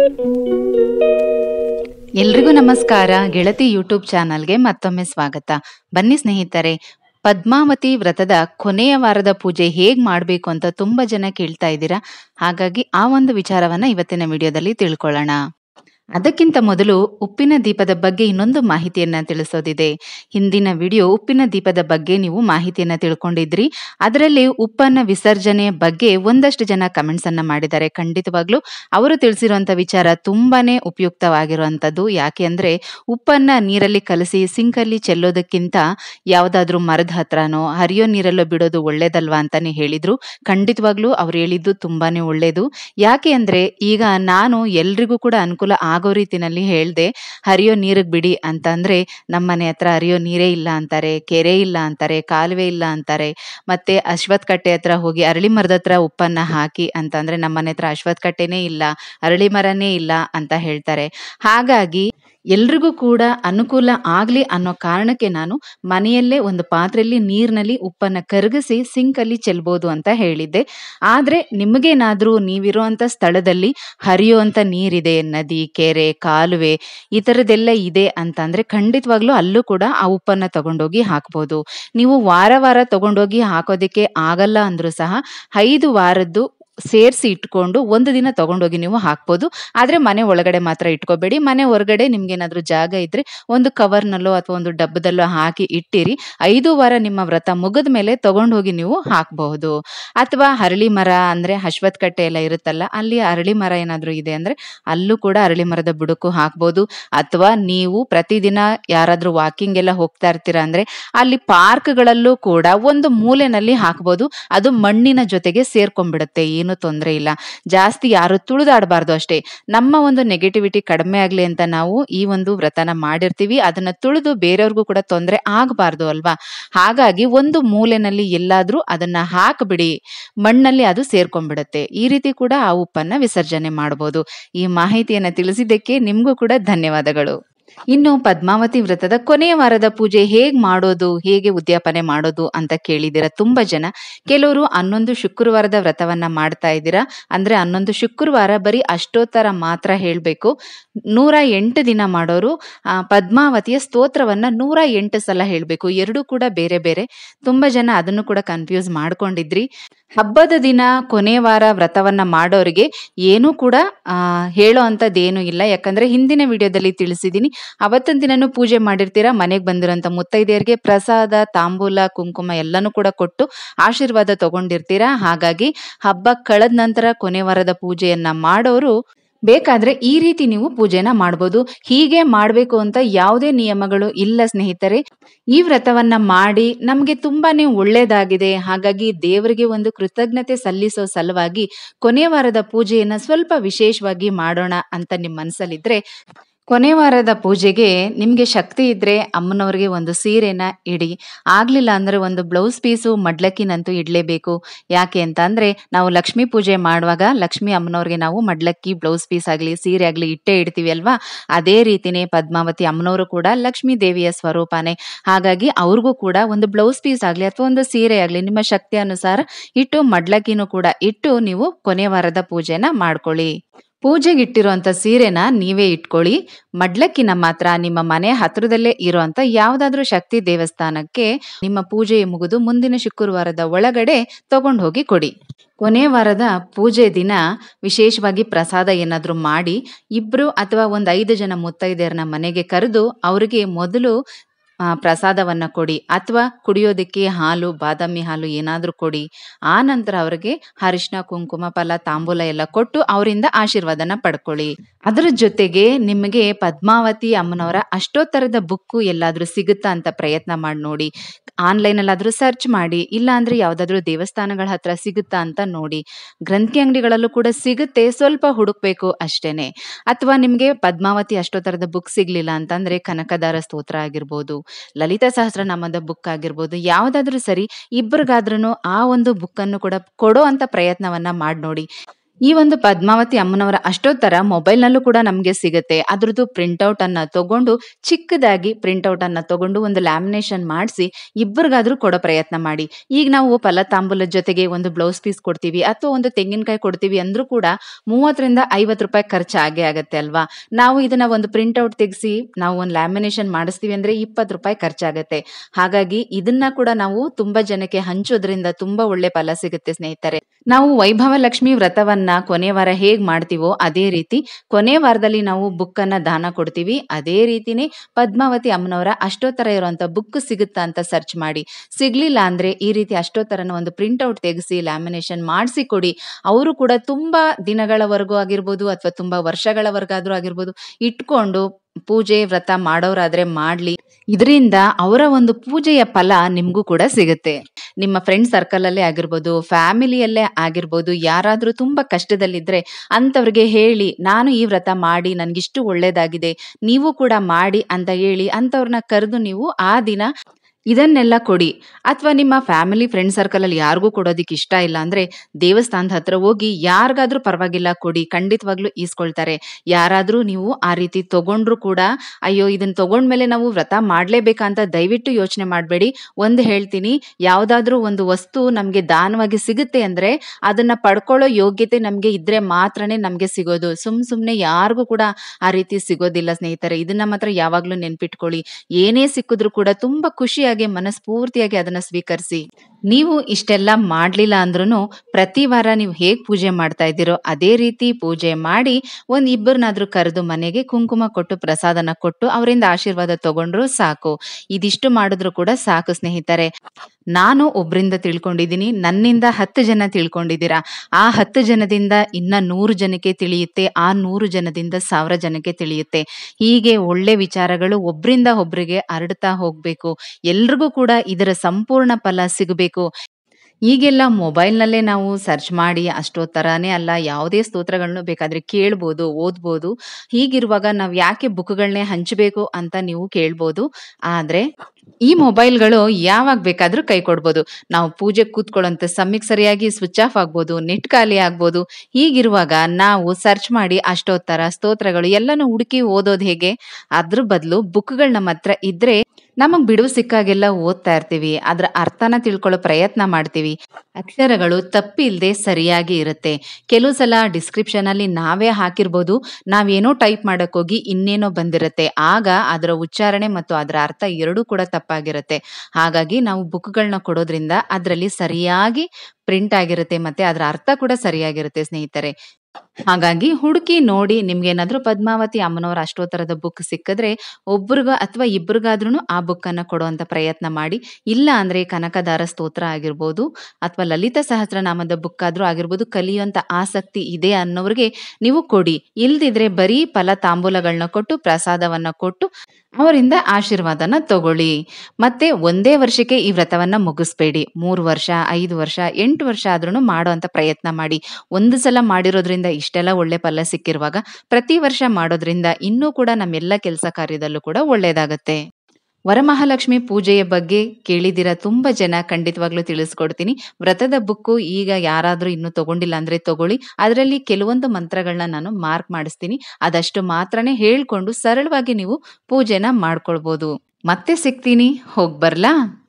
ಎಲ್ರಿಗೂ ನಮಸ್ಕಾರ ಗೆಳತಿ ಯೂಟ್ಯೂಬ್ ಚಾನಲ್ಗೆ ಮತ್ತೊಮ್ಮೆ ಸ್ವಾಗತ ಬನ್ನಿ ಸ್ನೇಹಿತರೆ ಪದ್ಮಾವತಿ ವ್ರತದ ಕೊನೆಯ ವಾರದ ಪೂಜೆ ಹೇಗ್ ಮಾಡಬೇಕು ಅಂತ ತುಂಬಾ ಜನ ಕೇಳ್ತಾ ಇದ್ದೀರಾ ಹಾಗಾಗಿ ಆ ಒಂದು ವಿಚಾರವನ್ನ ಇವತ್ತಿನ ವಿಡಿಯೋದಲ್ಲಿ ತಿಳ್ಕೊಳ್ಳೋಣ ಅದಕ್ಕಿಂತ ಮೊದಲು ಉಪ್ಪಿನ ದೀಪದ ಬಗ್ಗೆ ಇನ್ನೊಂದು ಮಾಹಿತಿಯನ್ನ ತಿಳಿಸೋದಿದೆ ಹಿಂದಿನ ವಿಡಿಯೋ ಉಪ್ಪಿನ ದೀಪದ ಬಗ್ಗೆ ನೀವು ಮಾಹಿತಿಯನ್ನ ತಿಳ್ಕೊಂಡಿದ್ರಿ ಅದರಲ್ಲಿ ಉಪ್ಪನ್ನ ವಿಸರ್ಜನೆ ಬಗ್ಗೆ ಒಂದಷ್ಟು ಜನ ಕಮೆಂಟ್ಸ್ ಅನ್ನ ಮಾಡಿದ್ದಾರೆ ಖಂಡಿತವಾಗ್ಲೂ ಅವರು ತಿಳಿಸಿರುವಂತ ವಿಚಾರ ತುಂಬಾನೇ ಉಪಯುಕ್ತವಾಗಿರುವಂತದ್ದು ಯಾಕೆ ಅಂದ್ರೆ ಉಪ್ಪನ್ನ ನೀರಲ್ಲಿ ಕಲಸಿ ಸಿಂಕಲ್ಲಿ ಚೆಲ್ಲೋದಕ್ಕಿಂತ ಯಾವ್ದಾದ್ರೂ ಮರದ ಹತ್ರನೋ ಹರಿಯೋ ನೀರಲ್ಲೋ ಬಿಡೋದು ಒಳ್ಳೇದಲ್ವಾ ಅಂತಾನೆ ಹೇಳಿದ್ರು ಖಂಡಿತವಾಗ್ಲೂ ಅವ್ರು ಹೇಳಿದ್ದು ತುಂಬಾನೇ ಒಳ್ಳೇದು ಯಾಕೆ ಅಂದ್ರೆ ಈಗ ನಾನು ಎಲ್ರಿಗೂ ಕೂಡ ಅನುಕೂಲ ಆಗೋ ರೀತಿನಲ್ಲಿ ಹೇಳ್ದೆ ಹರಿಯೋ ನೀರಿಗೆ ಬಿಡಿ ಅಂತ ಅಂದ್ರೆ ನಮ್ಮನೆ ಹತ್ರ ಹರಿಯೋ ನೀರೇ ಇಲ್ಲ ಅಂತಾರೆ ಕೆರೆ ಇಲ್ಲ ಅಂತಾರೆ ಕಾಲುವೆ ಇಲ್ಲ ಅಂತಾರೆ ಮತ್ತೆ ಅಶ್ವತ್ಥ ಕಟ್ಟೆ ಹತ್ರ ಹೋಗಿ ಅರಳಿ ಮರದ ಹತ್ರ ಉಪ್ಪನ್ನ ಹಾಕಿ ಅಂತ ಅಂದ್ರೆ ನಮ್ಮನೆ ಹತ್ರ ಅಶ್ವತ್ಥ ಕಟ್ಟೆನೇ ಇಲ್ಲ ಅರಳಿ ಮರನೇ ಇಲ್ಲ ಅಂತ ಹೇಳ್ತಾರೆ ಹಾಗಾಗಿ ಎಲ್ರಿಗೂ ಕೂಡ ಅನುಕೂಲ ಆಗ್ಲಿ ಅನ್ನೋ ಕಾರಣಕ್ಕೆ ನಾನು ಮನೆಯಲ್ಲೇ ಒಂದು ಪಾತ್ರೆಯಲ್ಲಿ ನೀರಿನಲ್ಲಿ ಉಪ್ಪನ್ನ ಕರಗಿಸಿ ಸಿಂಕಲ್ಲಿ ಚೆಲ್ಬೋದು ಅಂತ ಹೇಳಿದ್ದೆ ಆದ್ರೆ ನಿಮಗೇನಾದ್ರೂ ನೀವಿರುವಂತ ಸ್ಥಳದಲ್ಲಿ ಹರಿಯುವಂತ ನೀರಿದೆ ನದಿ ಕೆರೆ ಕಾಲುವೆ ಈ ಥರದ್ದೆಲ್ಲ ಇದೆ ಅಂತ ಅಂದ್ರೆ ಖಂಡಿತವಾಗ್ಲೂ ಅಲ್ಲೂ ಕೂಡ ಆ ಉಪ್ಪನ್ನ ತಗೊಂಡೋಗಿ ಹಾಕ್ಬೋದು ನೀವು ವಾರ ವಾರ ತಗೊಂಡೋಗಿ ಹಾಕೋದಕ್ಕೆ ಆಗಲ್ಲ ಅಂದ್ರೂ ಸಹ ಐದು ವಾರದ್ದು ಸೇರಿಸಿ ಇಟ್ಕೊಂಡು ಒಂದು ದಿನ ತಗೊಂಡೋಗಿ ನೀವು ಹಾಕ್ಬೋದು ಆದ್ರೆ ಮನೆ ಒಳಗಡೆ ಮಾತ್ರ ಇಟ್ಕೋಬೇಡಿ ಮನೆ ಹೊರಗಡೆ ನಿಮ್ಗೇನಾದ್ರೂ ಜಾಗ ಇದ್ರೆ ಒಂದು ಕವರ್ನಲ್ಲೋ ಅಥವಾ ಒಂದು ಡಬ್ಬದಲ್ಲೋ ಹಾಕಿ ಇಟ್ಟಿರಿ ಐದು ವಾರ ನಿಮ್ಮ ವ್ರತ ಮುಗಿದ ಮೇಲೆ ತಗೊಂಡೋಗಿ ನೀವು ಹಾಕಬಹುದು ಅಥವಾ ಹರಳಿ ಮರ ಅಂದ್ರೆ ಅಶ್ವತ್ಥ ಕಟ್ಟೆ ಎಲ್ಲ ಇರುತ್ತಲ್ಲ ಅಲ್ಲಿ ಅರಳಿ ಮರ ಏನಾದ್ರೂ ಇದೆ ಅಂದ್ರೆ ಅಲ್ಲೂ ಕೂಡ ಅರಳಿ ಮರದ ಬುಡಕ್ಕೂ ಹಾಕ್ಬೋದು ಅಥವಾ ನೀವು ಪ್ರತಿದಿನ ಯಾರಾದ್ರೂ ವಾಕಿಂಗ್ ಎಲ್ಲ ಹೋಗ್ತಾ ಇರ್ತೀರಾ ಅಂದ್ರೆ ಅಲ್ಲಿ ಪಾರ್ಕ್ಗಳಲ್ಲೂ ಕೂಡ ಒಂದು ಮೂಲೆನಲ್ಲಿ ಹಾಕ್ಬೋದು ಅದು ಮಣ್ಣಿನ ಜೊತೆಗೆ ಸೇರ್ಕೊಂಡ್ಬಿಡುತ್ತೆ ಏನು ತೊಂದರೆ ಇಲ್ಲ ಜಾಸ್ತಿ ಯಾರು ತುಳಿದಾಡಬಾರ್ದು ಅಷ್ಟೇ ನಮ್ಮ ಒಂದು ನೆಗೆಟಿವಿಟಿ ಕಡಿಮೆ ಆಗ್ಲಿ ಅಂತ ನಾವು ಈ ಒಂದು ವ್ರತನ ಮಾಡಿರ್ತೀವಿ ಅದನ್ನ ತುಳಿದು ಬೇರೆಯವ್ರಿಗೂ ಕೂಡ ತೊಂದರೆ ಆಗಬಾರ್ದು ಅಲ್ವಾ ಹಾಗಾಗಿ ಒಂದು ಮೂಲೆನಲ್ಲಿ ಎಲ್ಲಾದ್ರೂ ಅದನ್ನ ಹಾಕ್ಬಿಡಿ ಮಣ್ಣಲ್ಲಿ ಅದು ಸೇರ್ಕೊಂಡ್ಬಿಡುತ್ತೆ ಈ ರೀತಿ ಕೂಡ ಆ ಉಪ್ಪನ್ನ ವಿಸರ್ಜನೆ ಮಾಡಬಹುದು ಈ ಮಾಹಿತಿಯನ್ನ ತಿಳಿಸಿದ್ದಕ್ಕೆ ನಿಮ್ಗೂ ಕೂಡ ಧನ್ಯವಾದಗಳು ಇನ್ನು ಪದ್ಮಾವತಿ ವ್ರತದ ಕೊನೆಯ ವಾರದ ಪೂಜೆ ಹೇಗ್ ಮಾಡೋದು ಹೇಗೆ ಉದ್ಯಾಪನೆ ಮಾಡೋದು ಅಂತ ಕೇಳಿದ್ದೀರಾ ತುಂಬಾ ಜನ ಕೆಲವರು ಹನ್ನೊಂದು ಶುಕ್ರವಾರದ ವ್ರತವನ್ನ ಮಾಡ್ತಾ ಇದ್ದೀರಾ ಅಂದ್ರೆ ಹನ್ನೊಂದು ಶುಕ್ರವಾರ ಬರೀ ಅಷ್ಟೋತ್ತರ ಮಾತ್ರ ಹೇಳ್ಬೇಕು ನೂರ ಎಂಟು ದಿನ ಮಾಡೋರು ಆ, ಪದ್ಮಾವತಿಯ ಸ್ತೋತ್ರವನ್ನ ನೂರ ಎಂಟು ಸಲ ಹೇಳ್ಬೇಕು ಎರಡೂ ಕೂಡ ಬೇರೆ ಬೇರೆ ತುಂಬಾ ಜನ ಅದನ್ನು ಕೂಡ ಕನ್ಫ್ಯೂಸ್ ಮಾಡ್ಕೊಂಡಿದ್ರಿ ಹಬ್ಬದ ದಿನ ಕೊನೆ ವಾರ ವ್ರತವನ್ನ ಮಾಡೋರಿಗೆ ಏನೂ ಕೂಡ ಆ, ಹೇಳೋ ಅಂಥದ್ದೇನೂ ಇಲ್ಲ ಯಾಕಂದ್ರೆ ಹಿಂದಿನ ವಿಡಿಯೋದಲ್ಲಿ ತಿಳಿಸಿದ್ದೀನಿ ಅವತ್ತಿನ ದಿನನೂ ಪೂಜೆ ಮಾಡಿರ್ತೀರಾ ಮನೆಗೆ ಬಂದಿರೋಂಥ ಮುತ್ತೈದೆಯರಿಗೆ ಪ್ರಸಾದ ತಾಂಬೂಲ ಕುಂಕುಮ ಎಲ್ಲನೂ ಕೂಡ ಕೊಟ್ಟು ಆಶೀರ್ವಾದ ತಗೊಂಡಿರ್ತೀರಾ ಹಾಗಾಗಿ ಹಬ್ಬ ಕಳೆದ ನಂತರ ಕೊನೆ ವಾರದ ಪೂಜೆಯನ್ನ ಮಾಡೋರು ಬೇಕಾದ್ರೆ ಈ ರೀತಿ ನೀವು ಪೂಜೆನ ಮಾಡ್ಬೋದು ಹೀಗೆ ಮಾಡಬೇಕು ಅಂತ ಯಾವುದೇ ನಿಯಮಗಳು ಇಲ್ಲ ಸ್ನೇಹಿತರೆ ಈ ವ್ರತವನ್ನ ಮಾಡಿ ನಮ್ಗೆ ತುಂಬಾನೇ ಒಳ್ಳೇದಾಗಿದೆ ಹಾಗಾಗಿ ದೇವರಿಗೆ ಒಂದು ಕೃತಜ್ಞತೆ ಸಲ್ಲಿಸೋ ಸಲುವಾಗಿ ಕೊನೆ ವಾರದ ಪೂಜೆಯನ್ನ ಸ್ವಲ್ಪ ವಿಶೇಷವಾಗಿ ಮಾಡೋಣ ಅಂತ ನಿಮ್ ಮನಸ್ಸಲ್ಲಿದ್ರೆ ಕೊನೆ ವಾರದ ಪೂಜೆಗೆ ನಿಮ್ಗೆ ಶಕ್ತಿ ಇದ್ರೆ ಅಮ್ಮನವ್ರಿಗೆ ಒಂದು ಸೀರೆನ ಇಡಿ ಆಗ್ಲಿಲ್ಲ ಅಂದ್ರೆ ಒಂದು ಬ್ಲೌಸ್ ಪೀಸು ಮಡ್ಲಕ್ಕಿನಂತೂ ಇಡ್ಲೇಬೇಕು ಯಾಕೆ ಅಂತ ಅಂದ್ರೆ ನಾವು ಲಕ್ಷ್ಮೀ ಪೂಜೆ ಮಾಡುವಾಗ ಲಕ್ಷ್ಮೀ ಅಮ್ಮನವ್ರಿಗೆ ನಾವು ಮಡ್ಲಕ್ಕಿ ಬ್ಲೌಸ್ ಪೀಸ್ ಆಗ್ಲಿ ಸೀರೆ ಆಗ್ಲಿ ಇಟ್ಟೇ ಇಡ್ತೀವಿ ಅಲ್ವಾ ಅದೇ ರೀತಿನೇ ಪದ್ಮಾವತಿ ಅಮ್ಮನವರು ಕೂಡ ಲಕ್ಷ್ಮೀ ದೇವಿಯ ಸ್ವರೂಪನೇ ಹಾಗಾಗಿ ಅವ್ರಿಗೂ ಕೂಡ ಒಂದು ಬ್ಲೌಸ್ ಪೀಸ್ ಆಗ್ಲಿ ಅಥವಾ ಒಂದು ಸೀರೆ ಆಗ್ಲಿ ನಿಮ್ಮ ಶಕ್ತಿ ಅನುಸಾರ ಇಟ್ಟು ಮಡ್ಲಕ್ಕಿನೂ ಕೂಡ ಇಟ್ಟು ನೀವು ಕೊನೆ ವಾರದ ಪೂಜೆನ ಮಾಡ್ಕೊಳ್ಳಿ ಪೂಜೆಗೆ ಇಟ್ಟಿರುವಂತ ಸೀರೆನ ನೀವೇ ಇಟ್ಕೊಳ್ಳಿ ಮಡ್ಲಕ್ಕಿನ ಮಾತ್ರ ನಿಮ್ಮ ಮನೆ ಹತ್ರದಲ್ಲೇ ಇರುವಂತ ಯಾವ್ದಾದ್ರೂ ಶಕ್ತಿ ದೇವಸ್ಥಾನಕ್ಕೆ ನಿಮ್ಮ ಪೂಜೆ ಮುಗಿದು ಮುಂದಿನ ಶುಕ್ರವಾರದ ಒಳಗಡೆ ತಗೊಂಡು ಹೋಗಿ ಕೊಡಿ ಕೊನೆ ವಾರದ ಪೂಜೆ ದಿನ ವಿಶೇಷವಾಗಿ ಪ್ರಸಾದ ಏನಾದ್ರೂ ಮಾಡಿ ಇಬ್ರು ಅಥವಾ ಒಂದ್ ಐದು ಜನ ಮುತ್ತೈದೆಯರನ್ನ ಮನೆಗೆ ಕರೆದು ಅವರಿಗೆ ಮೊದಲು ಆ, ಪ್ರಸಾದವನ್ನ ಕೊಡಿ ಅಥವಾ ಕುಡಿಯೋದಕ್ಕೆ ಹಾಲು ಬಾದಾಮಿ ಹಾಲು ಏನಾದ್ರೂ ಕೊಡಿ ಆ ನಂತರ ಅವ್ರಿಗೆ ಅರಿಶಿನ ಕುಂಕುಮ ಫಲ ತಾಂಬೂಲ ಎಲ್ಲ ಕೊಟ್ಟು ಅವರಿಂದ ಆಶೀರ್ವಾದನ ಪಡ್ಕೊಳ್ಳಿ ಅದರ ಜೊತೆಗೆ ನಿಮಗೆ ಪದ್ಮಾವತಿ ಅಮ್ಮನವರ ಅಷ್ಟೋತ್ತರದ ಬುಕ್ಕು ಎಲ್ಲಾದ್ರೂ ಸಿಗುತ್ತಾ ಅಂತ ಪ್ರಯತ್ನ ಮಾಡಿ ನೋಡಿ ಆನ್ಲೈನ್ ಅಲ್ಲಾದ್ರೂ ಸರ್ಚ್ ಮಾಡಿ ಇಲ್ಲ ಅಂದ್ರೆ ಯಾವ್ದಾದ್ರು ದೇವಸ್ಥಾನಗಳ ಹತ್ರ ಸಿಗುತ್ತಾ ಅಂತ ನೋಡಿ ಗ್ರಂಥಿ ಅಂಗಡಿಗಳಲ್ಲೂ ಕೂಡ ಸಿಗುತ್ತೆ ಸ್ವಲ್ಪ ಹುಡುಕ್ಬೇಕು ಅಷ್ಟೇನೆ ಅಥವಾ ನಿಮ್ಗೆ ಪದ್ಮಾವತಿ ಅಷ್ಟೋತ್ತರದ ಬುಕ್ ಸಿಗ್ಲಿಲ್ಲ ಅಂತಂದ್ರೆ ಕನಕದಾರ ಸ್ತೋತ್ರ ಆಗಿರ್ಬೋದು ಲಲಿತಾ ಸಹಸ್ರನಾಮದ ಬುಕ್ ಆಗಿರ್ಬೋದು ಯಾವ್ದಾದ್ರೂ ಸರಿ ಇಬ್ಬರಿಗಾದ್ರೂ ಆ ಒಂದು ಬುಕ್ ಅನ್ನು ಕೂಡ ಕೊಡೋ ಅಂತ ಪ್ರಯತ್ನವನ್ನ ಮಾಡಿ ನೋಡಿ ಈ ಒಂದು ಪದ್ಮಾವತಿ ಅಮ್ಮನವರ ಅಷ್ಟೋತ್ತರ ಮೊಬೈಲ್‌ನಲ್ಲೂ ಕೂಡ ನಮ್ಗೆ ಸಿಗುತ್ತೆ. ಅದ್ರದ್ದು ಪ್ರಿಂಟೌಟ್ ಅನ್ನ ತಗೊಂಡು ಚಿಕ್ಕದಾಗಿ ಪ್ರಿಂಟೌಟ್ ಅನ್ನ ತಗೊಂಡು ಒಂದು ಲ್ಯಾಮಿನೇಷನ್ ಮಾಡ್ಸಿ ಇಬ್ಬರಿಗಾದ್ರೂ ಕೊಡೋ ಪ್ರಯತ್ನ ಮಾಡಿ. ಈಗ ನಾವು ಫಲ ತಾಂಬೂಲದ ಜೊತೆಗೆ ಒಂದು ಬ್ಲೌಸ್ ಪೀಸ್ ಕೊಡ್ತೀವಿ ಅಥವಾ ಒಂದು ತೆಂಗಿನಕಾಯಿ ಕೊಡ್ತೀವಿ ಅಂದ್ರೂ ಕೂಡ ₹30 ರಿಂದ ₹50 ಖರ್ಚು ಆಗೇ ಆಗತ್ತೆ ಅಲ್ವಾ? ನಾವು ಇದನ್ನ ಒಂದು ಪ್ರಿಂಟೌಟ್ ತೆಗ್ಸಿ ನಾವು ಒಂದು ಲ್ಯಾಮಿನೇಷನ್ ಮಾಡಿಸ್ತೀವಿ ಅಂದ್ರೆ ₹20 ಖರ್ಚಾಗತ್ತೆ. ಹಾಗಾಗಿ ಇದನ್ನ ಕೂಡ ನಾವು ತುಂಬಾ ಜನಕ್ಕೆ ಹಂಚೋದ್ರಿಂದ ತುಂಬಾ ಒಳ್ಳೆ ಫಲ ಸಿಗುತ್ತೆ ಸ್ನೇಹಿತರೆ. ನಾವು ವೈಭವ ಲಕ್ಷ್ಮಿ ವ್ರತವನ್ನ ಕೊನೆ ವಾರ ಹೇಗ್ ಮಾಡ್ತೀವೋ ಅದೇ ರೀತಿ ಕೊನೆ ವಾರದಲ್ಲಿ ನಾವು ಬುಕ್ ಅನ್ನ ದಾನ ಕೊಡ್ತೀವಿ. ಅದೇ ರೀತಿನೇ ಪದ್ಮಾವತಿ ಅಮ್ಮನವರ ಅಷ್ಟೋತ್ತರ ಇರುವಂತ ಬುಕ್ ಸಿಗುತ್ತಾ ಅಂತ ಸರ್ಚ್ ಮಾಡಿ. ಸಿಗ್ಲಿಲ್ಲ ಅಂದ್ರೆ ಈ ರೀತಿ ಅಷ್ಟೋತ್ತರನ ಒಂದು ಪ್ರಿಂಟೌಟ್ ತೆಗೆಸಿ ಲ್ಯಾಮಿನೇಷನ್ ಮಾಡ್ಸಿ ಕೊಡಿ. ಅವರು ಕೂಡ ತುಂಬಾ ದಿನಗಳವರೆಗೂ ಆಗಿರ್ಬೋದು ಅಥವಾ ತುಂಬಾ ವರ್ಷಗಳವರೆಗಾದ್ರೂ ಆಗಿರ್ಬೋದು ಇಟ್ಕೊಂಡು ಪೂಜೆ, ವ್ರತ ಮಾಡೋರಾದ್ರೆ ಮಾಡ್ಲಿ. ಇದರಿಂದ ಅವರ ಒಂದು ಪೂಜೆಯ ಫಲ ನಿಮ್ಗೂ ಕೂಡ ಸಿಗುತ್ತೆ. ನಿಮ್ಮ ಫ್ರೆಂಡ್ ಸರ್ಕಲ್ ಅಲ್ಲೇ ಆಗಿರ್ಬೋದು, ಫ್ಯಾಮಿಲಿಯಲ್ಲೇ ಆಗಿರ್ಬೋದು, ಯಾರಾದ್ರೂ ತುಂಬಾ ಕಷ್ಟದಲ್ಲಿದ್ರೆ ಅಂಥವ್ರಿಗೆ ಹೇಳಿ, ನಾನು ಈ ವ್ರತ ಮಾಡಿ ನನ್ಗಿಷ್ಟು ಒಳ್ಳೇದಾಗಿದೆ. ನೀವು ಕೂಡ ಮಾಡಿ ಅಂತ ಹೇಳಿ ಅಂಥವ್ರನ್ನ ಕರೆದು ನೀವು ಆ ದಿನ ಇದನ್ನೆಲ್ಲ ಕೊಡಿ. ಅಥವಾ ನಿಮ್ಮ ಫ್ಯಾಮಿಲಿ, ಫ್ರೆಂಡ್ ಸರ್ಕಲ್ ಅಲ್ಲಿ ಯಾರಿಗೂ ಕೊಡೋದಿಕ್ ಇಷ್ಟ ಇಲ್ಲ ಅಂದ್ರೆ ದೇವಸ್ಥಾನದ ಹತ್ರ ಹೋಗಿ ಯಾರಿಗಾದ್ರೂ ಪರವಾಗಿಲ್ಲ ಕೊಡಿ. ಖಂಡಿತವಾಗ್ಲೂ ಈಸ್ಕೊಳ್ತಾರೆ. ಯಾರಾದ್ರೂ ನೀವು ಆ ರೀತಿ ತಗೊಂಡ್ರು ಕೂಡ ಅಯ್ಯೋ ಇದನ್ನ ತಗೊಂಡ್ಮೇಲೆ ನಾವು ವ್ರತ ಮಾಡ್ಲೇಬೇಕಾ ಅಂತ ದಯವಿಟ್ಟು ಯೋಚನೆ ಮಾಡ್ಬೇಡಿ. ಒಂದು ಹೇಳ್ತೀನಿ ಯಾವ್ದಾದ್ರೂ ಒಂದು ವಸ್ತು ನಮ್ಗೆ ದಾನವಾಗಿ ಸಿಗುತ್ತೆ ಅಂದ್ರೆ ಅದನ್ನ ಪಡ್ಕೊಳ್ಳೋ ಯೋಗ್ಯತೆ ನಮ್ಗೆ ಇದ್ರೆ ಮಾತ್ರನೇ ನಮ್ಗೆ ಸಿಗೋದು. ಸುಮ್ ಸುಮ್ನೆ ಯಾರಿಗೂ ಕೂಡ ಆ ರೀತಿ ಸಿಗೋದಿಲ್ಲ ಸ್ನೇಹಿತರೆ. ಇದನ್ನ ಮಾತ್ರ ಯಾವಾಗ್ಲೂ ನೆನ್ಪಿಟ್ಕೊಳ್ಳಿ. ಏನೇ ಸಿಕ್ಕಿದ್ರು ಕೂಡ ತುಂಬಾ ಖುಷಿಯಾಗಿ ಮನಸ್ಫೂರ್ತಿಯಾಗಿ ಅದನ್ನ ಸ್ವೀಕರಿಸಿ. ನೀವು ಇಷ್ಟೆಲ್ಲ ಮಾಡ್ಲಿಲ್ಲ ಅಂದ್ರೂನು ಪ್ರತಿ ವಾರ ನೀವು ಹೇಗ್ ಪೂಜೆ ಮಾಡ್ತಾ ಇದ್ದೀರೋ ಅದೇ ರೀತಿ ಪೂಜೆ ಮಾಡಿ ಒಂದ್ ಇಬ್ಬರನ್ನಾದ್ರೂ ಕರೆದು ಮನೆಗೆ ಕುಂಕುಮ ಕೊಟ್ಟು ಪ್ರಸಾದನ ಕೊಟ್ಟು ಅವರಿಂದ ಆಶೀರ್ವಾದ ತಗೊಂಡ್ರು ಸಾಕು. ಇದಿಷ್ಟು ಮಾಡಿದ್ರು ಕೂಡ ಸಾಕು ಸ್ನೇಹಿತರೆ. ನಾನು ಒಬ್ರಿಂದ ತಿಳ್ಕೊಂಡಿದ್ದೀನಿ. ನನ್ನಿಂದ 10 ಜನ ತಿಳ್ಕೊಂಡಿದ್ದೀರಾ. ಆ 10 ಜನದಿಂದ ಇನ್ನ 100 ಜನಕ್ಕೆ ತಿಳಿಯುತ್ತೆ. ಆ 100 ಜನದಿಂದ 1000 ಜನಕ್ಕೆ ತಿಳಿಯುತ್ತೆ. ಹೀಗೆ ಒಳ್ಳೆ ವಿಚಾರಗಳು ಒಬ್ರಿಂದ ಒಬ್ರಿಗೆ ಹರಡ್ತಾ ಹೋಗ್ಬೇಕು. ಎಲ್ರಿಗೂ ಕೂಡ ಇದರ ಸಂಪೂರ್ಣ ಫಲ ಸಿಗಬೇಕು. ಈಗೆಲ್ಲ ಮೊಬೈಲ್‌ನಲ್ಲೇ ನಾವು ಸರ್ಚ್ ಮಾಡಿ ಅಷ್ಟೋತ್ತರನೇ ಅಲ್ಲ ಯಾವುದೇ ಸ್ತೋತ್ರಗಳನ್ನು ಬೇಕಾದ್ರೆ ಕೇಳ್ಬೋದು, ಓದ್ಬೋದು. ಹೀಗಿರುವಾಗ ನಾವ್ ಯಾಕೆ ಬುಕ್‌ಗಳನ್ನೇ ಹಂಚಬೇಕು ಅಂತ ನೀವು ಕೇಳ್ಬೋದು. ಆದ್ರೆ ಈ ಮೊಬೈಲ್‌ಗಳು ಯಾವಾಗ ಬೇಕಾದ್ರೂ ಕೈ ಕೊಡ್ಬೋದು. ನಾವು ಪೂಜೆಗೆ ಕೂತ್ಕೊಳ್ಳೋಂತ ಸಮಯಕ್ಕೆ ಸರಿಯಾಗಿ ಸ್ವಿಚ್ ಆಫ್ ಆಗ್ಬೋದು, ನೆಟ್ ಖಾಲಿ ಆಗ್ಬೋದು. ಹೀಗಿರುವಾಗ ನಾವು ಸರ್ಚ್ ಮಾಡಿ ಅಷ್ಟೋತ್ತರ, ಸ್ತೋತ್ರಗಳು ಎಲ್ಲಾನು ಹುಡುಕಿ ಓದೋದು ಹೇಗೆ? ಅದ್ರ ಬದಲು ಬುಕ್‌ಗಳು ನಮ್ಮ ಹತ್ರ ಇದ್ರೆ ನಮಗ್ ಬಿಡುವು ಸಿಕ್ಕಾಗೆಲ್ಲ ಓದ್ತಾ ಇರ್ತೀವಿ. ಅದ್ರ ಅರ್ಥನ ತಿಳ್ಕೊಳ್ಳೋ ಪ್ರಯತ್ನ ಮಾಡ್ತೀವಿ. ಅಕ್ಷರಗಳು ತಪ್ಪಿಲ್ದೆ ಸರಿಯಾಗಿ ಇರುತ್ತೆ. ಕೆಲವು ಸಲ ಡಿಸ್ಕ್ರಿಪ್ಷನ್ ಅಲ್ಲಿ ನಾವೇ ಹಾಕಿರ್ಬೋದು. ನಾವೇನೋ ಟೈಪ್ ಮಾಡಕ್ ಹೋಗಿ ಇನ್ನೇನೋ ಬಂದಿರುತ್ತೆ. ಆಗ ಅದರ ಉಚ್ಚಾರಣೆ ಮತ್ತು ಅದರ ಅರ್ಥ ಎರಡೂ ಕೂಡ ತಪ್ಪಾಗಿರುತ್ತೆ. ಹಾಗಾಗಿ ನಾವು ಬುಕ್‌ಗಳನ್ನ ಕೊಡೋದ್ರಿಂದ ಅದ್ರಲ್ಲಿ ಸರಿಯಾಗಿ ಪ್ರಿಂಟ್ ಆಗಿರುತ್ತೆ ಮತ್ತೆ ಅದರ ಅರ್ಥ ಕೂಡ ಸರಿಯಾಗಿರುತ್ತೆ ಸ್ನೇಹಿತರೆ. ಹಾಗಾಗಿ ಹುಡುಕಿ ನೋಡಿ ನಿಮ್ಗೇನಾದ್ರೂ ಪದ್ಮಾವತಿ ಅಮ್ಮನವರ ಅಷ್ಟೋತ್ತರದ ಬುಕ್ ಸಿಕ್ಕಿದ್ರೆ ಒಬ್ರಿಗೋ ಅಥವಾ ಇಬ್ರಿಗಾದ್ರೂನು ಆ ಬುಕ್ ಅನ್ನ ಕೊಡುವಂತ ಪ್ರಯತ್ನ ಮಾಡಿ. ಇಲ್ಲ ಅಂದ್ರೆ ಕನಕದಾರ ಸ್ತೋತ್ರ ಆಗಿರ್ಬೋದು ಅಥವಾ ಲಲಿತಾ ಸಹಸ್ರನಾಮದ ಬುಕ್ ಆದ್ರೂ ಆಗಿರ್ಬೋದು. ಕಲಿಯುವಂತ ಆಸಕ್ತಿ ಇದೆ ಅನ್ನೋರ್ಗೆ ನೀವು ಕೊಡಿ. ಇಲ್ದಿದ್ರೆ ಬರೀ ಫಲ ತಾಂಬೂಲಗಳನ್ನ ಕೊಟ್ಟು ಪ್ರಸಾದವನ್ನ ಕೊಟ್ಟು ಅವರಿಂದ ಆಶೀರ್ವಾದನ ತಗೊಳ್ಳಿ. ಮತ್ತೆ ಒಂದೇ ವರ್ಷಕ್ಕೆ ಈ ವ್ರತವನ್ನ ಮುಗಿಸ್ಬೇಡಿ. 3 ವರ್ಷ, 5 ವರ್ಷ, 8 ವರ್ಷ ಆದ್ರೂನು ಮಾಡೋಂತ ಪ್ರಯತ್ನ ಮಾಡಿ. ಒಂದು ಸಲ ಮಾಡಿರೋದ್ರಿಂದ ಇಷ್ಟೆಲ್ಲ ಒಳ್ಳೆ ಫಲ ಸಿಕ್ಕಿರುವಾಗ ಪ್ರತಿ ವರ್ಷ ಮಾಡೋದ್ರಿಂದ ಇನ್ನೂ ಕೂಡ ನಮ್ಮೆಲ್ಲ ಕೆಲಸ ಕಾರ್ಯದಲ್ಲೂ ಕೂಡ ಒಳ್ಳೇದಾಗತ್ತೆ. ವರಮಹಾಲಕ್ಷ್ಮಿ ಪೂಜೆಯ ಬಗ್ಗೆ ಕೇಳಿದ್ದೀರಾ ತುಂಬಾ ಜನ. ಖಂಡಿತವಾಗ್ಲೂ ತಿಳಿಸ್ಕೊಡ್ತೀನಿ. ವ್ರತದ ಬುಕ್ಕು ಈಗ ಯಾರಾದ್ರೂ ಇನ್ನೂ ತಗೊಂಡಿಲ್ಲ ಅಂದ್ರೆ ತಗೊಳ್ಳಿ. ಅದರಲ್ಲಿ ಕೆಲವೊಂದು ಮಂತ್ರಗಳನ್ನ ನಾನು ಮಾರ್ಕ್ ಮಾಡಿಸ್ತೀನಿ. ಅದಷ್ಟು ಮಾತ್ರನೇ ಹೇಳ್ಕೊಂಡು ಸರಳವಾಗಿ ನೀವು ಪೂಜೆನ ಮಾಡ್ಕೊಳ್ಬೋದು. ಮತ್ತೆ ಸಿಗ್ತೀನಿ. ಹೋಗ್ಬರ್ಲಾ?